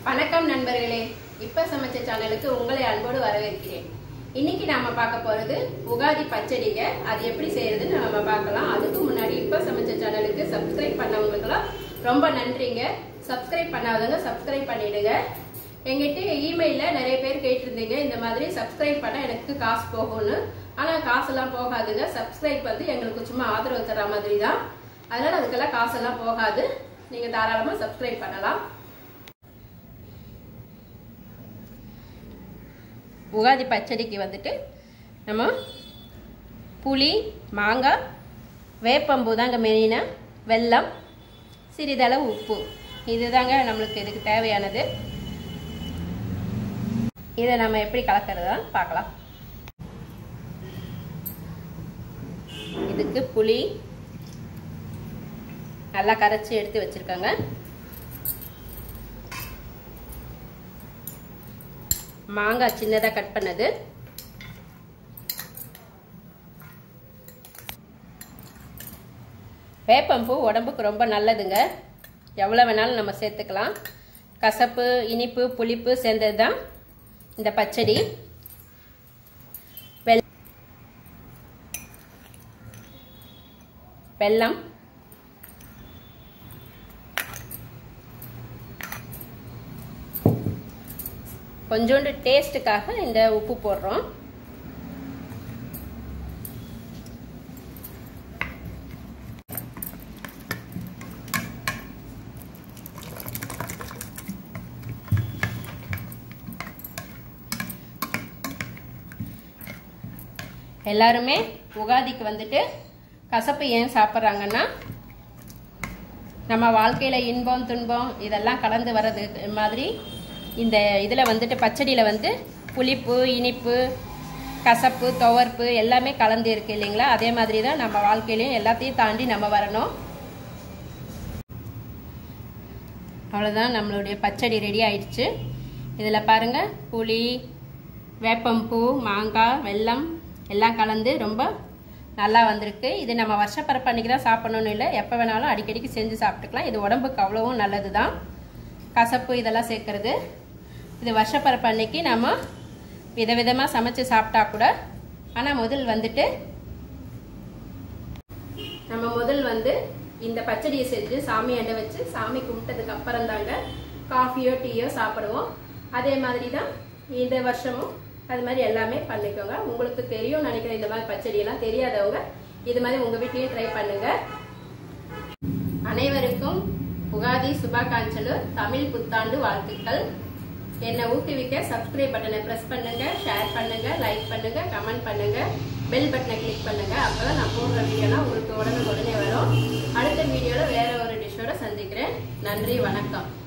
வணக்கம் நண்பர்களே இப்ப சமைச்ச சேனலுக்கு உங்களை அன்போடு வரவேற்கிறேன் இன்னைக்கு நாம பார்க்க போறது உகாதி பச்சடிங்க அது எப்படி செய்யறதுன்னு நம்ம பார்க்கலாம் அதுக்கு முன்னாடி இப்ப சமைச்ச சேனலுக்கு சப்ஸ்கிரைப் பண்ணவங்களுக்கெல்லாம் ரொம்ப நன்றிங்க சப்ஸ்கிரைப் பண்ணாதவங்க சப்ஸ்கிரைப் பண்ணிடுங்க எங்கிட்ட இமெயில நிறைய பேர் கேட்டிருந்தீங்க இந்த மாதிரி சப்ஸ்கிரைப் பண்ண எனக்கு காசு போகும்னு ஆனா காசெல்லாம் போகாதுங்க சப்ஸ்கிரைப் வந்து எங்களுக்கு சும்மா ஆதரவு தர மாதிரி தான் அதனால அதுக்கெல்லாம் காசெல்லாம் போகாது நீங்க தாராளமா சப்ஸ்கிரைப் பண்ணலாம் உகாதி பச்சடிக்கு வந்துட்டு நம்ம புளி மாங்காய் வேப்பம்பூ தாங்க மெயினாக வெல்லம் சிறிதளவு உப்பு இதுதாங்க நம்மளுக்கு இதுக்கு தேவையானது இதை நம்ம எப்படி கலக்கிறதா பார்க்கலாம் இதுக்கு புளி நல்லா கரைச்சி எடுத்து வச்சிருக்கோங்க மாங்காய் சின்னதாக கட் பண்ணது வேப்பம்பூ உடம்புக்கு ரொம்ப நல்லதுங்க எவ்வளோ வேணாலும் நம்ம சேர்த்துக்கலாம் கசப்பு இனிப்பு புளிப்பு சேர்ந்தது தான் இந்த பச்சடி வெல் வெல்லம் கொஞ்சோண்டு டேஸ்ட்டுக்காக இந்த உப்பு போடுறோம் எல்லாருமே உகாதிக்கு வந்துட்டு கசப்பு ஏன் சாப்பிட்றாங்கன்னா நம்ம வாழ்க்கையில் இன்பம் துன்பம் இதெல்லாம் கலந்து வர்றது மாதிரி இந்த இதில் வந்துட்டு பச்சடியில் வந்து புளிப்பு இனிப்பு கசப்பு துவர்ப்பு எல்லாமே கலந்து இருக்கு இல்லைங்களா அதே மாதிரி தான் நம்ம வாழ்க்கையிலையும் எல்லாத்தையும் தாண்டி நம்ம வரணும் அவ்வளோதான் நம்மளுடைய பச்சடி ரெடி ஆயிடுச்சு இதில் பாருங்கள் புளி வேப்பம்பூ மாங்காய் வெல்லம் எல்லாம் கலந்து ரொம்ப நல்லா வந்திருக்கு இது நம்ம வருஷப்பரப்பு அன்றைக்கி தான் சாப்பிடணும்னு இல்லை எப்போ வேணாலும் அடிக்கடிக்கு செஞ்சு சாப்பிட்டுக்கலாம் இது உடம்புக்கு அவ்வளவும் நல்லது தான் கசப்பு இதெல்லாம் சேர்க்கறது இது வருஷப்பரப்பு அன்னைக்கு நம்ம விதவிதமாக சமைச்சு சாப்பிட்டா கூட ஆனால் முதல் வந்துட்டு நம்ம முதல் வந்து இந்த பச்சடியை செஞ்சு சாமி அண்டை வச்சு சாமி கும்பிட்டதுக்கு அப்புறம் தாங்க காஃபியோ டீயோ சாப்பிடுவோம் அதே மாதிரி தான் இந்த வருஷமும் அது மாதிரி எல்லாமே பண்ணிக்கோங்க உங்களுக்கு தெரியும் நினைக்கிறேன் இந்த மாதிரி பச்சடியெல்லாம் தெரியாதவங்க இது மாதிரி உங்கள் வீட்லேயும் ட்ரை பண்ணுங்க அனைவருக்கும் உகாதி சுபாகாஞ்சலு தமிழ் புத்தாண்டு வாழ்த்துக்கள் என்னை ஊக்குவிக்க சப்ஸ்கிரைப் பட்டனை ப்ரெஸ் பண்ணுங்க ஷேர் பண்ணுங்க லைக் பண்ணுங்க கமெண்ட் பண்ணுங்க பெல் பட்டனை கிளிக் பண்ணுங்க அப்பதான் நான் போடுற வீடியோலாம் உங்களுக்கு உடனே உடனே வரும் அடுத்த வீடியோல வேற ஒரு டிஷ்ஷோட சந்திக்கிறேன் நன்றி வணக்கம்